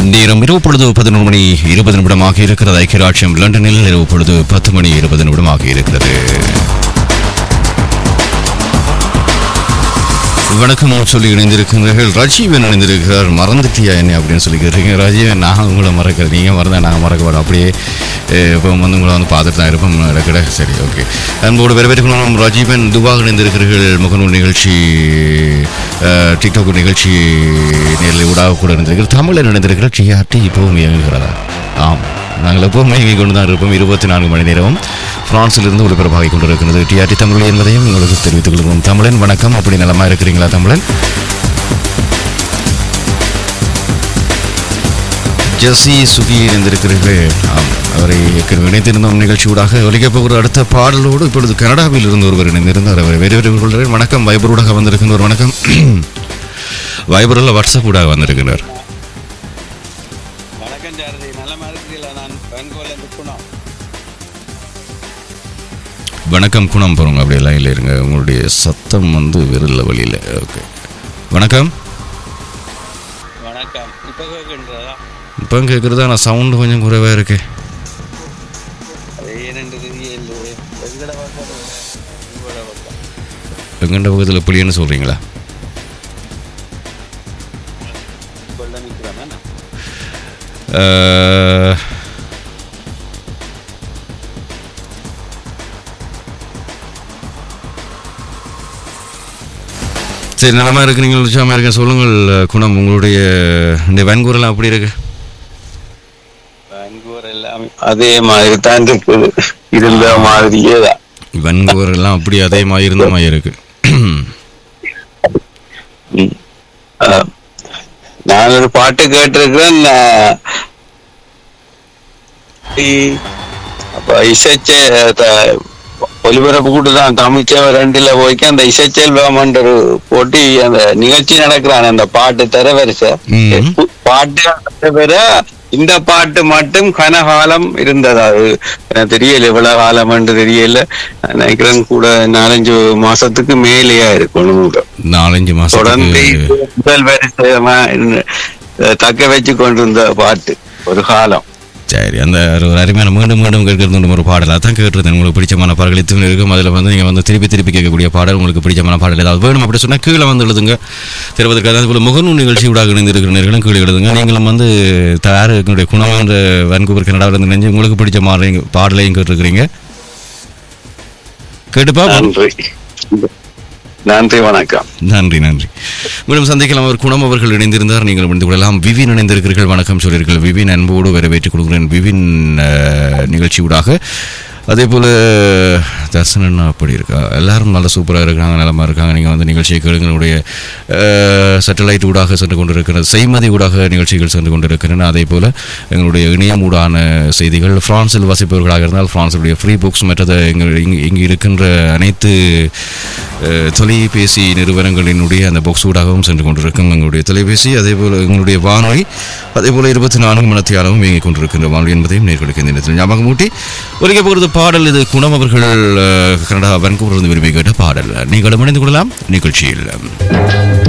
நேரம் இரவு பொழுது பதினொரு மணி இருபது நிமிடமாக இருக்கிறது ஐக்கிய ராஜ்யம் லண்டனில் இரவு பொழுது பத்து மணி இருபது நிமிடமாக இருக்கிறது வணக்கம் சொல்லி இணைந்திருக்கிறீர்கள் ரஜீவன் இணைந்திருக்கிறார் மறந்துட்டியா என்ன அப்படின்னு சொல்லிக்கிறீங்க ரஜீவன் நான் உங்களை மறக்கிறேன் நீங்கள் மறந்தா நாங்கள் மறக்க மாட்டோம் அப்படியே அஹ், இப்போ வந்து உங்களை வந்து பார்த்துட்டு தான் இருப்போம் இடக்கிட சரி ஓகே அன்போடு வரவேற்கணும் ரஜீவன் துபாக இணைந்திருக்கிறீர்கள் முகநூல் நிகழ்ச்சி அஹ், டிக்டாக் நிகழ்ச்சி நேரில் ஊடாக கூட இருந்திருக்கிறது தமிழில் இணைந்திருக்கிற டிஆர்டி இப்போவும் இயங்குகிறதா ஆம் நாங்கள் எப்போவுமே இங்கே கொண்டு தான் இருப்போம் இருபத்தி நான்கு மணி நேரமும் பிரான்சிலிருந்து ஒளிபரப்பாகி கொண்டிருக்கிறது டிஆர்டி தமிழ் என்பதையும் உங்களுக்கு தெரிவித்துக் கொள்கிறோம் தமிழன் வணக்கம் அப்படி நலமா இருக்கிறீங்களா தமிழன் ஜெசி சுகி இணைந்திருக்கிறீர்கள் ஆம் அவரை ஏற்கனவே இணைத்திருந்தோம் நிகழ்ச்சியூடாக ஒலிக்கப் போகிற அடுத்த பாடலோடு இப்பொழுது கனடாவில் இருந்து ஒருவர் இணைந்திருந்தார் அவரை வரவேற்று கொள்கிறேன் வணக்கம் வைபரூடாக வந்திருக்கின்றவர் வணக்கம் வைபரில் வாட்ஸ்அப் ஊடாக வந்திருக்கிறார் வணக்கம் ஜாரதி நல்லமா இருக்கிறீங்களா நான் பெங்கோல இருந்து குணம் வணக்கம் குணம் போகிறவங்க அப்படியெல்லாம் இல்லை இருங்க உங்களுடைய சத்தம் வந்து வெறும் வழியில் ஓகே வணக்கம் வணக்கம் இப்போ கேட்கின்றதா இப்போ கேட்குறதா நான் சவுண்டு கொஞ்சம் குறைவாக இருக்கு அது ஏனென்று தெரியல எங்கட பக்கம் உங்களோட பக்கம் எங்கண்ட பக்கத்தில் புளியன்னு சொல்கிறீங்களா கொள்ள நிற்கிறேன் அஹ், சரி நலமா இருக்கிறீங்க உற்சாகமாக இருக்கேன் சொல்லுங்கள் குணம் உங்களுடைய இந்த வெண்கூரெல்லாம் அப்படி இருக்கு பெங்கூர் எல்லாம் அதே மாதிரி தான் இருக்குது இருந்த மாதிரியே தான் வெண்கூர் எல்லாம் அப்படி அதே மாதிரி இருந்த மாதிரி இருக்கு ம். ஆ. நான் ஒரு பாட்டு கேட்டிருக்கிறேன் நான் இ- அப்ப இசைச்ச த- ஒலிபரப்பு கூட தான் தமிழ்ச்சேவை ரெண்டுல போய்க்கு அந்த இசைச்செல்வம் ஒரு போட்டி அந்த நிகழ்ச்சி நடக்கிறான் அந்த பாட்டு தரவரிசை ம். பாட்டு தவிர இந்த பாட்டு மட்டும் கனகாலம் இருந்தது அது எனக்கு தெரியல எவ்வளவு காலம் என்று தெரியல நினைக்கிறேன் கூட நாலஞ்சு மாசத்துக்கு மேலேயா இருக்கணும் கூட. நாலஞ்சு தொடர்ந்து மாசத்துக்கு முதல் வரிசையமா இருந்து, அஹ், தக்க வச்சு கொண்டிருந்த பாட்டு ஒரு காலம் சரி அந்த ஒரு அருமையான மீண்டும் மீண்டும் கேட்கறது ஒரு பாடல் அதான் கேட்டிருந்தேன் உங்களுக்கு பிடிச்சமான பாடல்கள் இத்தனை இருக்கும் அதில் வந்து நீங்கள் வந்து திருப்பி திருப்பி கேட்கக்கூடிய பாடல் உங்களுக்கு பிடிச்சமான பாடல் ஏதாவது வேணும் அப்படி சொன்னால் கீழே வந்து எழுதுங்க தெரிவதற்கு அதே போல் முகநூல் நிகழ்ச்சி ஊடாக இணைந்திருக்கிற நேர்களும் கீழே எழுதுங்க நீங்களும் வந்து தயார் எங்களுடைய குணம் என்ற வன்கூவர் கனடாவில் இருந்து நினைஞ்சு உங்களுக்கு பிடிச்ச மாதிரி பாடலையும் கேட்டிருக்கிறீங்க கேட்டுப்பா நன்றி நன்றி வணக்கம் நன்றி நன்றி மீண்டும் சந்திக்கலாம் அவர் குணம் அவர்கள் இணைந்திருந்தார் நீங்கள் இணைந்து கொள்ளலாம் விவின் இணைந்திருக்கிறீர்கள் வணக்கம் சொல்லியிருக்கள் விவின் அன்போடு வரவேற்றுக் கொடுக்கிறேன் விவின் அஹ், நிகழ்ச்சியூடாக அதே போல் தர்சனன் அப்படி இருக்கா எல்லாரும் நல்ல சூப்பராக இருக்காங்க நலமாக இருக்காங்க நீங்கள் வந்து நிகழ்ச்சியை கேளுங்களுடைய சேட்டலைட் ஊடாக சென்று கொண்டிருக்கிறது செய்மதி ஊடாக நிகழ்ச்சிகள் சென்று கொண்டிருக்கின்றன அதே போல் எங்களுடைய இணையம் ஊடான செய்திகள் பிரான்சில் வசிப்பவர்களாக இருந்தால் பிரான்ஸுடைய ஃப்ரீ புக்ஸ் மற்றது எங்கள் இங்கு இங்கு இருக்கின்ற அனைத்து அஹ், தொலைபேசி நிறுவனங்களினுடைய அந்த பாக்ஸ் ஊடாகவும் சென்று கொண்டிருக்கும் எங்களுடைய தொலைபேசி அதே போல் எங்களுடைய வானொலி அதே போல் இருபத்தி நான்கு மணத்தியாலும் இயங்கிக் கொண்டிருக்கின்ற வானொலி என்பதையும் நேர்களுக்கு இந்த நேரத்தில் ஞாபகம் மூட்டி ஒலிக்க போகிறது பாடல் இது குணம் அவர்கள் அஹ், கனடா வன்கூரிலிருந்து விரும்பி கேட்ட பாடல் நீங்களும் இணைந்து கொள்ளலாம் நிகழ்ச்சியில்